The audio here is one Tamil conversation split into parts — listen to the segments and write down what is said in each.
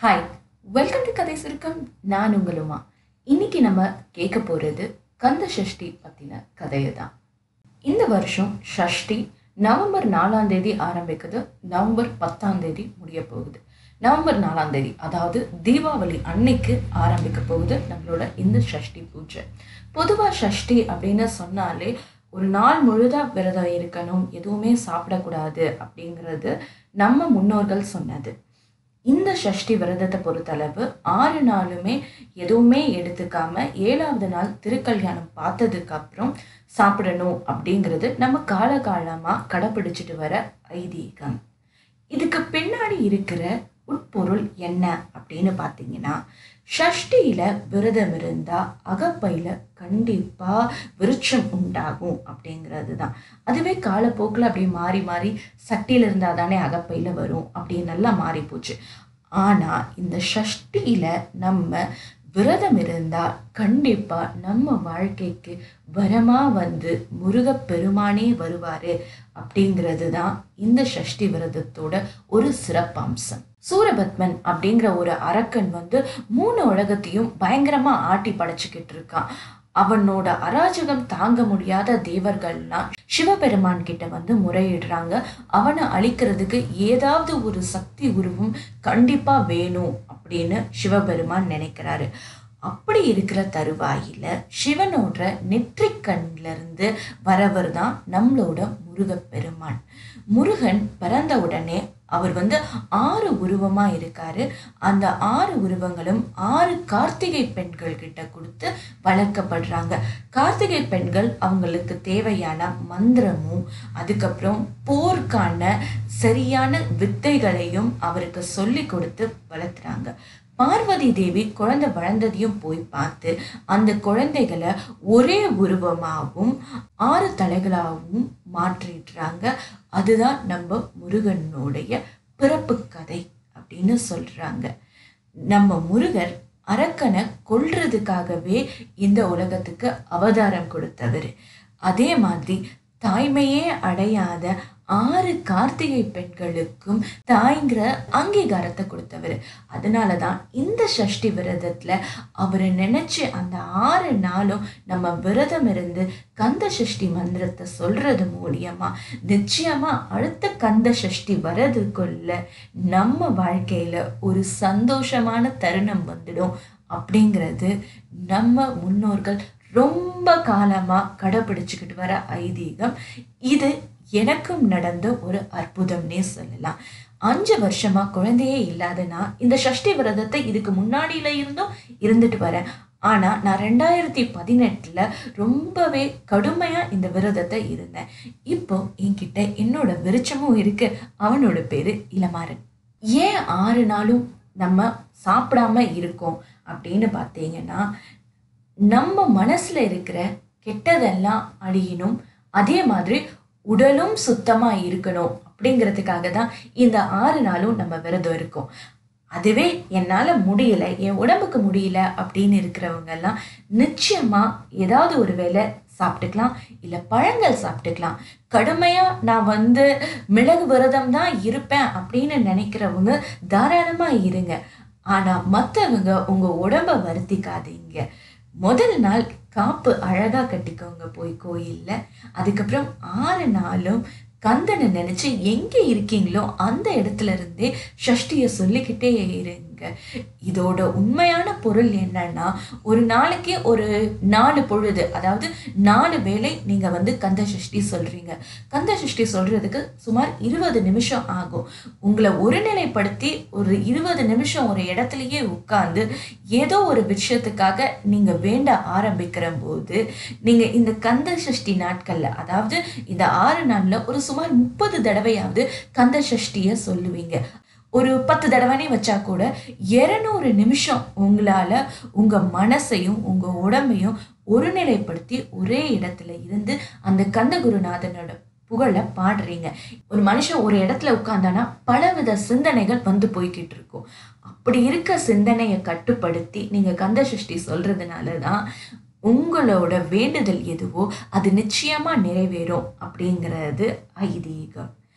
ஹாய் வெல்கம் டு கதை சுருக்கம் நான் உங்களுமா இன்னைக்கு நம்ம கேட்க போகிறது கந்த சஷ்டி பற்றின கதையை தான் இந்த வருஷம் ஷஷ்டி நவம்பர் நாலாம் தேதி ஆரம்பிக்குது நவம்பர் பத்தாம் தேதி முடிய போகுது நவம்பர் நாலாம் தேதி அதாவது தீபாவளி அன்னைக்கு ஆரம்பிக்க போகுது நம்மளோட இந்த ஷஷ்டி பூஜை பொதுவாக ஷஷ்டி அப்படின்னு சொன்னாலே ஒரு நாள் முழுதா விரதம் இருக்கணும் எதுவுமே சாப்பிடக்கூடாது அப்படிங்கிறது நம்ம முன்னோர்கள் சொன்னது இந்த சஷ்டி விரதத்தை பொறுத்தளவு ஆறு நாளுமே எதுவுமே எடுத்துக்காம ஏழாவது நாள் திருக்கல்யாணம் பார்த்ததுக்கு அப்புறம் சாப்பிடணும் அப்படிங்கிறது நம்ம காலகாலமா கடைப்பிடிச்சிட்டு வர ஐதீகம் இதுக்கு பின்னாடி இருக்கிற உட்பொருள் என்ன அப்படின்னு பார்த்தீங்கன்னா ஷஷ்டியில விரதம் இருந்தா அகப்பையில கண்டிப்பா விருட்சம் உண்டாகும் அப்படிங்கிறது தான் அதுவே காலப்போக்கில் அப்படியே மாறி மாறி சட்டியில இருந்தால் தானே அகப்பையில வரும் அப்படின்னு நல்லா மாறி போச்சு ஆனா இந்த ஷஷ்டியில நம்ம விரதம் இருந்தா கண்டிப்பா நம்ம வாழ்க்கைக்கு வரமா வந்து முருகப் பெருமானே வருவாரு அப்படிங்கிறது தான் இந்த ஷஷ்டி விரதத்தோட ஒரு சிறப்பம்சம் சூரபத்மன் அப்படிங்கிற ஒரு அரக்கன் வந்து மூணு உலகத்தையும் பயங்கரமா ஆட்டி படைச்சுக்கிட்டு இருக்கான் அவனோட அராஜகம் தாங்க முடியாத தேவர்கள்லாம் சிவபெருமான் கிட்ட வந்து முறையிடுறாங்க அவனை அழிக்கிறதுக்கு ஏதாவது ஒரு சக்தி உருவம் கண்டிப்பா வேணும் அப்படின்னு சிவபெருமான் நினைக்கிறாரு அப்படி இருக்கிற தருவாயில சிவனோட நெற்றிக்கண்ல இருந்து வரவர் தான் நம்மளோட முருகப்பெருமான் முருகன் பிறந்த உடனே அவர் வந்து ஆறு உருவமா இருக்காரு அந்த ஆறு உருவங்களும் ஆறு கார்த்திகை பெண்கள் கிட்ட கொடுத்து வளர்க்கப்படுறாங்க கார்த்திகை பெண்கள் அவங்களுக்கு தேவையான மந்திரமும் அதுக்கப்புறம் போர்க்கான சரியான வித்தைகளையும் அவருக்கு சொல்லி கொடுத்து வளர்த்துறாங்க பார்வதி தேவி குழந்தை வளர்ந்ததையும் போய் பார்த்து அந்த குழந்தைகளை ஒரே உருவமாகவும் ஆறு தலைகளாகவும் மாற்றிடுறாங்க அதுதான் நம்ம முருகனுடைய பிறப்பு கதை அப்படின்னு சொல்றாங்க நம்ம முருகர் அரக்கனை கொல்றதுக்காகவே இந்த உலகத்துக்கு அவதாரம் கொடுத்தவர் அதே மாதிரி தாய்மையே அடையாத ஆறு கார்த்திகை பெண்களுக்கும் தாய்ங்கிற அங்கீகாரத்தை கொடுத்தவர் அதனால தான் இந்த சஷ்டி விரதத்துல அவரை நினைச்சு அந்த ஆறு நாளும் நம்ம விரதம் இருந்து கந்த சஷ்டி மந்திரத்தை சொல்றது மூலியமா நிச்சயமா அடுத்த கந்த சஷ்டி வரதுக்குள்ள நம்ம வாழ்க்கையில ஒரு சந்தோஷமான தருணம் வந்துடும் அப்படிங்கிறது நம்ம முன்னோர்கள் ரொம்ப காலமா கடைபிடிச்சுக்கிட்டு வர ஐதீகம் இது எனக்கும் நடந்த ஒரு அற்புதம்னே சொல்லலாம் அஞ்சு வருஷமா குழந்தையே இல்லாதனா இந்த சஷ்டி விரதத்தை இதுக்கு முன்னாடியில இருந்தும் இருந்துட்டு வரேன் ஆனா நான் ரெண்டாயிரத்தி பதினெட்டுல ரொம்பவே கடுமையா இந்த விரதத்தை இருந்தேன் இப்போ என்கிட்ட என்னோட விருச்சமும் இருக்கு அவனோட பேரு இளமாறன் ஏன் ஆறு நாளும் நம்ம சாப்பிடாம இருக்கோம் அப்படின்னு பார்த்தீங்கன்னா நம்ம மனசுல இருக்கிற கெட்டதெல்லாம் அழியணும் அதே மாதிரி உடலும் சுத்தமா இருக்கணும் அப்படிங்கிறதுக்காக தான் இந்த ஆறு நாளும் நம்ம விரதம் இருக்கோம் அதுவே என்னால் முடியல என் உடம்புக்கு முடியல அப்படின்னு இருக்கிறவங்க எல்லாம் நிச்சயமா ஏதாவது ஒரு வேளை சாப்பிட்டுக்கலாம் இல்லை பழங்கள் சாப்பிட்டுக்கலாம் கடுமையாக நான் வந்து மிளகு விரதம் தான் இருப்பேன் அப்படின்னு நினைக்கிறவங்க தாராளமாக இருங்க ஆனால் மற்றவங்க உங்கள் உடம்பை வருத்திக்காதீங்க முதல் நாள் காப்பு அழகாக கட்டிக்கோங்க போய் கோயிலில் அதுக்கப்புறம் ஆறு நாளும் கந்தனை நினச்சி எங்கே இருக்கீங்களோ அந்த இடத்துல இருந்தே ஷஷ்டியை சொல்லிக்கிட்டே இருங்க இதோட உண்மையான பொருள் என்னன்னா ஒரு நாளைக்கு ஒரு நாலு பொழுது அதாவது நாலு வேளை நீங்கள் வந்து கந்த சஷ்டி சொல்கிறீங்க கந்த சஷ்டி சொல்கிறதுக்கு சுமார் இருபது நிமிஷம் ஆகும் உங்களை ஒருநிலைப்படுத்தி ஒரு இருபது நிமிஷம் ஒரு இடத்துலையே உட்கார்ந்து ஏதோ ஒரு விஷயத்துக்காக நீங்கள் வேண்ட ஆரம்பிக்கிற போது நீங்கள் இந்த கந்த சஷ்டி நாட்களில் அதாவது இந்த ஆறு நாளில் ஒரு சுமார் முப்பது தடவையாவது கந்த சஷ்டியை சொல்லுவீங்க ஒரு பத்து தடவைனே வச்சா கூட இருநூறு நிமிஷம் உங்களால் உங்கள் மனசையும் உங்கள் உடம்பையும் ஒருநிலைப்படுத்தி ஒரே இடத்துல இருந்து அந்த கந்த குருநாதனோட புகழை பாடுறீங்க ஒரு மனுஷன் ஒரு இடத்துல உட்கார்ந்தானா பலவித சிந்தனைகள் வந்து போய்கிட்டு இருக்கும் அப்படி இருக்க சிந்தனையை கட்டுப்படுத்தி நீங்கள் கந்த சஷ்டி சொல்றதுனால தான் உங்களோட வேண்டுதல் எதுவோ அது நிச்சயமா நிறைவேறும் அப்படிங்கிறது ஐதீகம்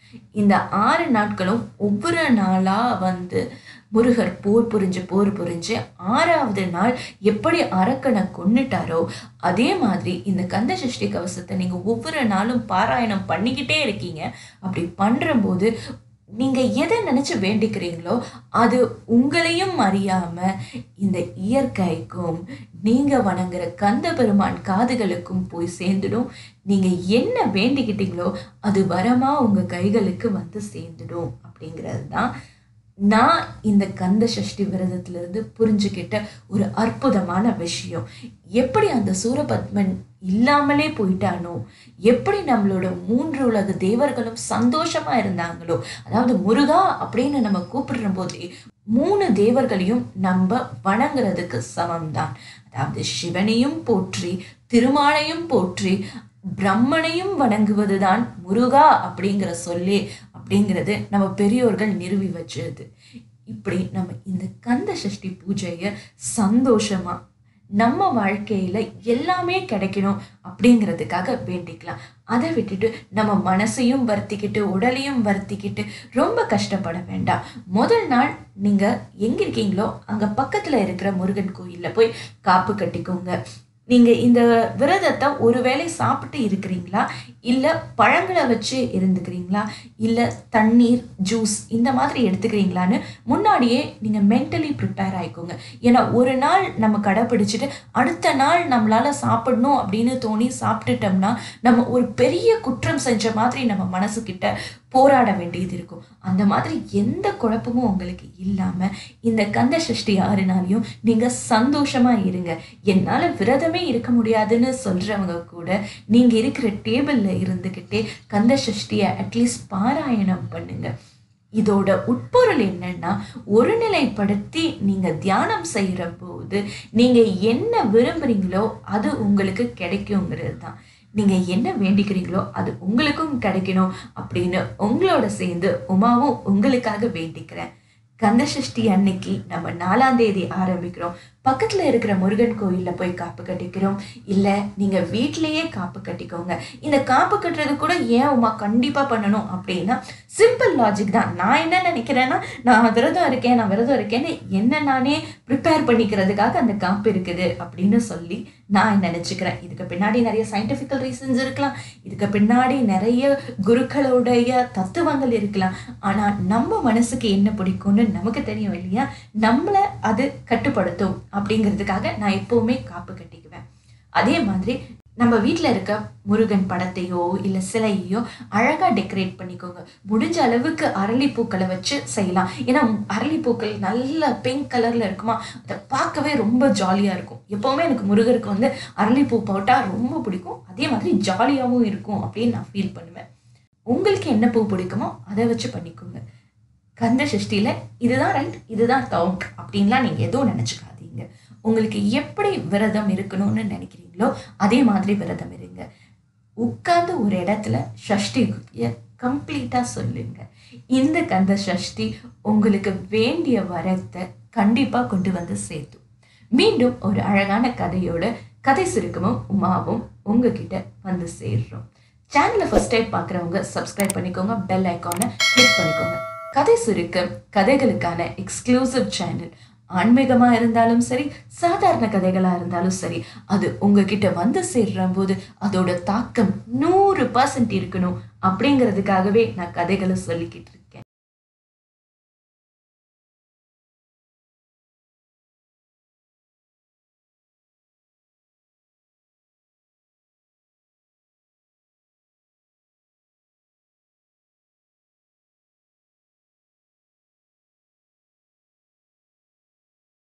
இந்த ஆறு நாட்களும் ஒவ்வொரு நாளாக வந்து முருகர் போர் புரிஞ்சு போர் புரிஞ்சு ஆறாவது நாள் எப்படி அரக்கனை கொன்னுட்டாரோ அதே மாதிரி இந்த கந்த சஷ்டி கவசத்தை நீங்கள் ஒவ்வொரு நாளும் பாராயணம் பண்ணிக்கிட்டே இருக்கீங்க அப்படி பண்ணும்போது நீங்கள் எதை நினச்சி வேண்டிக்கிறீங்களோ அது உங்களையும் அறியாமல் இந்த இயற்கைக்கும் நீங்கள் வணங்குற கந்த பெருமான் காதுகளுக்கும் போய் சேர்ந்துடும் நீங்கள் என்ன வேண்டிக்கிட்டீங்களோ அது வரமாக உங்கள் கைகளுக்கு வந்து சேர்ந்துடும் அப்படிங்கிறது தான் நான் இந்த கந்த சஷ்டி விரதத்திலிருந்து புரிஞ்சுக்கிட்ட ஒரு அற்புதமான விஷயம் எப்படி அந்த சூரபத்மன் இல்லாமலே போயிட்டானோ எப்படி நம்மளோட மூன்று உலக தேவர்களும் சந்தோஷமா இருந்தாங்களோ அதாவது முருகா அப்படின்னு நம்ம கூப்பிடுற போதே மூணு தேவர்களையும் நம்ம வணங்குறதுக்கு சமம்தான் அதாவது சிவனையும் போற்றி திருமாலையும் போற்றி பிரம்மனையும் வணங்குவதுதான் முருகா அப்படிங்கிற சொல்லே அப்படிங்கிறது நம்ம பெரியோர்கள் நிறுவி வச்சது இப்படி நம்ம இந்த கந்த சஷ்டி பூஜையை சந்தோஷமா நம்ம வாழ்க்கையில எல்லாமே கிடைக்கணும் அப்படிங்கிறதுக்காக வேண்டிக்கலாம் அதை விட்டுட்டு நம்ம மனசையும் வருத்திக்கிட்டு உடலையும் வருத்திக்கிட்டு ரொம்ப கஷ்டப்பட வேண்டாம் முதல் நாள் நீங்க எங்க இருக்கீங்களோ அங்க பக்கத்துல இருக்கிற முருகன் கோயில்ல போய் காப்பு கட்டிக்கோங்க நீங்க இந்த விரதத்தை ஒருவேளை சாப்பிட்டு இருக்கிறீங்களா இல்ல பழங்களை வச்சு இருந்துக்கிறீங்களா இல்ல தண்ணீர் ஜூஸ் இந்த மாதிரி எடுத்துக்கிறீங்களான்னு முன்னாடியே நீங்க மென்டலி ப்ரிப்பேர் ஆயிக்கோங்க ஏன்னா ஒரு நாள் நம்ம கடைப்பிடிச்சிட்டு அடுத்த நாள் நம்மளால சாப்பிடணும் அப்படின்னு தோணி சாப்பிட்டுட்டோம்னா நம்ம ஒரு பெரிய குற்றம் செஞ்ச மாதிரி நம்ம மனசுக்கிட்ட போராட வேண்டியது இருக்கும் அந்த மாதிரி எந்த குழப்பமும் உங்களுக்கு இல்லாம இந்த கந்த சஷ்டி ஆறு நாளையும் நீங்க சந்தோஷமா இருங்க என்னால விரதமே இருக்க முடியாதுன்னு சொல்றவங்க கூட நீங்க இருக்கிற டேபிள்ல இருந்துகிட்டே கந்த சஷ்டியை அட்லீஸ்ட் பாராயணம் பண்ணுங்க இதோட உட்பொருள் என்னன்னா ஒருநிலைப்படுத்தி நீங்க தியானம் செய்யற போது நீங்க என்ன விரும்புறீங்களோ அது உங்களுக்கு கிடைக்குங்கிறது தான் நீங்க என்ன வேண்டிக்கிறீங்களோ அது உங்களுக்கும் கிடைக்கணும் அப்படின்னு உங்களோட சேர்ந்து உமாவும் உங்களுக்காக வேண்டிக்கிறேன் கந்தசஷ்டி அன்னைக்கு நம்ம நாலாம் தேதி ஆரம்பிக்கிறோம் பக்கத்துல இருக்கிற முருகன் கோயில்ல போய் காப்பு கட்டிக்கிறோம் இல்ல நீங்க வீட்லயே காப்பு கட்டிக்கோங்க இந்த காப்பு கட்டுறது கூட ஏன் உமா கண்டிப்பா பண்ணணும் அப்படின்னா சிம்பிள் லாஜிக் தான் நான் என்ன நினைக்கிறேன்னா நான் விரதம் இருக்கேன் நான் விரதம் இருக்கேன்னு என்ன நானே ப்ரிப்பேர் பண்ணிக்கிறதுக்காக அந்த காப்பு இருக்குது அப்படின்னு சொல்லி நான் நினைச்சுக்கிறேன் இதுக்கு பின்னாடி நிறைய சயின்டிஃபிக்கல் ரீசன்ஸ் இருக்கலாம் இதுக்கு பின்னாடி நிறைய குருக்களுடைய தத்துவங்கள் இருக்கலாம் ஆனா நம்ம மனசுக்கு என்ன பிடிக்கும்னு நமக்கு தெரியும் இல்லையா நம்மளை அது கட்டுப்படுத்தும் அப்படிங்கிறதுக்காக நான் எப்பவுமே காப்பு கட்டிக்குவேன் அதே மாதிரி நம்ம வீட்டில் இருக்க முருகன் படத்தையோ இல்லை சிலையோ அழகாக டெக்கரேட் பண்ணிக்கோங்க முடிஞ்ச அளவுக்கு அரளிப்பூக்களை வச்சு செய்யலாம் ஏன்னா அரளிப்பூக்கள் நல்ல பிங்க் கலரில் இருக்குமா அதை பார்க்கவே ரொம்ப ஜாலியாக இருக்கும் எப்போவுமே எனக்கு முருகருக்கு வந்து அரளிப்பூ போட்டால் ரொம்ப பிடிக்கும் அதே மாதிரி ஜாலியாகவும் இருக்கும் அப்படின்னு நான் ஃபீல் பண்ணுவேன் உங்களுக்கு என்ன பூ பிடிக்குமோ அதை வச்சு பண்ணிக்கோங்க கந்த சஷ்டியில் இதுதான் ரைட் இதுதான் கவுண்ட் அப்படின்லாம் நீங்கள் எதுவும் நினச்சிக்காதீங்க உங்களுக்கு எப்படி விரதம் இருக்கணும்னு நினைக்கிறீங்களோ அதே மாதிரி விரதம் இருங்க உட்கார்ந்து ஒரு இடத்துல சஷ்டியை கம்ப்ளீட்டாக சொல்லுங்க இந்த கந்த சஷ்டி உங்களுக்கு வேண்டிய வரத்தை கண்டிப்பாக கொண்டு வந்து சேர்த்தும் மீண்டும் ஒரு அழகான கதையோட கதை சுருக்கமும் உமாவும் உங்ககிட்ட வந்து சேர்றோம் சேனலை ஃபர்ஸ்ட் டைம் பார்க்குறவங்க சப்ஸ்கிரைப் பண்ணிக்கோங்க பெல் ஐக்கானை கிளிக் பண்ணிக்கோங்க கதை சுருக்கம் கதைகளுக்கான எக்ஸ்க்ளூசிவ் சேனல் ஆன்மீகமா இருந்தாலும் சரி சாதாரண கதைகளா இருந்தாலும் சரி அது உங்ககிட்ட வந்து சேர்ற போது அதோட தாக்கம் நூறு பர்சன்ட் இருக்கணும் அப்படிங்கிறதுக்காகவே நான் கதைகளை சொல்லிக்கிட்டு இருக்கேன்